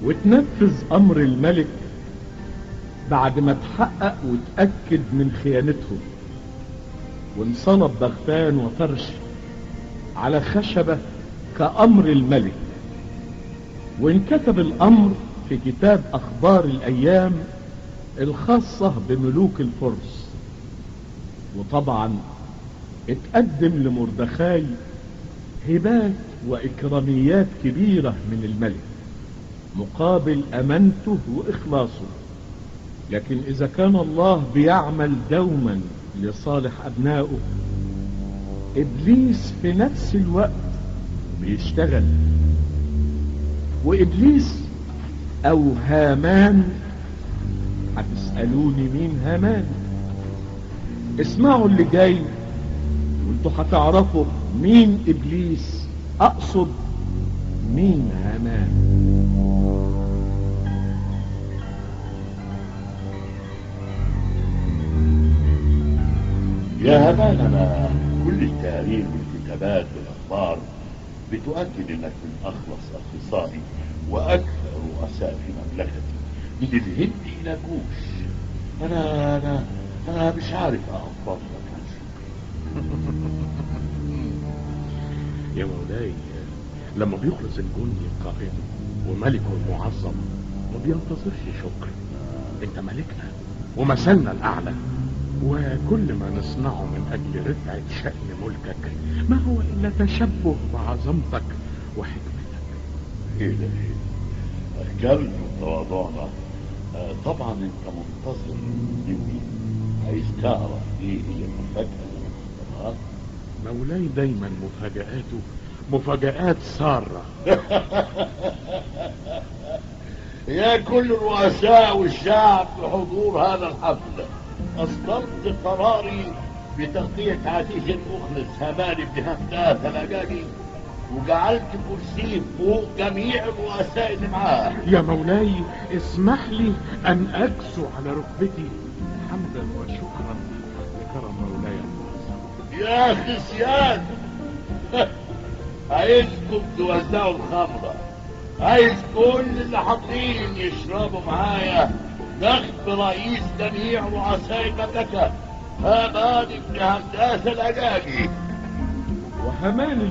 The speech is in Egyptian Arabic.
وتنفذ امر الملك بعد ما تحقق وتأكد من خيانتهم وانصلب بغتان وفرش على خشبة كأمر الملك وانكتب الأمر في كتاب أخبار الأيام الخاصة بملوك الفرس وطبعا اتقدم لمردخاي هبات وإكراميات كبيرة من الملك مقابل أمانته وإخلاصه لكن إذا كان الله بيعمل دوما لصالح أبنائه إبليس في نفس الوقت بيشتغل وإبليس أو هامان هتسألوني مين هامان اسمعوا اللي جاي وانتوا هتعرفوا مين إبليس أقصد مين هامان يا هبان انا كل التقارير والكتابات والاخبار بتؤكد انك من اخلص اخصائي واكثر رؤساء في مملكتي من الهند الى كوش انا انا انا مش عارف اعبر لك عن شكري يا مولاي لما بيخلص الجندي القائد وملكه المعظم ما بينتظرش شكر انت ملكنا ومثلنا الاعلى وكل ما نصنعه من اجل رفعة شأن ملكك ما هو الا تشبه بعظمتك وحكمتك ايه ده ايه كرم وتواضعنا آه، طبعا انت منتظر مني عايز تعرف ايه هي المفاجأة اللي مختارها مولاي دايما مفاجآته مفاجآت سارة يا كل الرؤساء والشعب بحضور هذا الحفل أصدرت قراري بتغطية عزيز المخلص همان بن همدان الأجاجي وجعلت كرسيه فوق جميع الرؤساء اللي معاه يا مولاي اسمح لي ان اكسو على ركبتي حمدا وشكرا لكرم مولاي المعظم يا خسيان عايزكم توزعوا الخمرة عايز كل اللي حاضرين يشربوا معايا نخب رئيس جميع رؤساء المملكة هامان بن همداس الأجاجي وهامان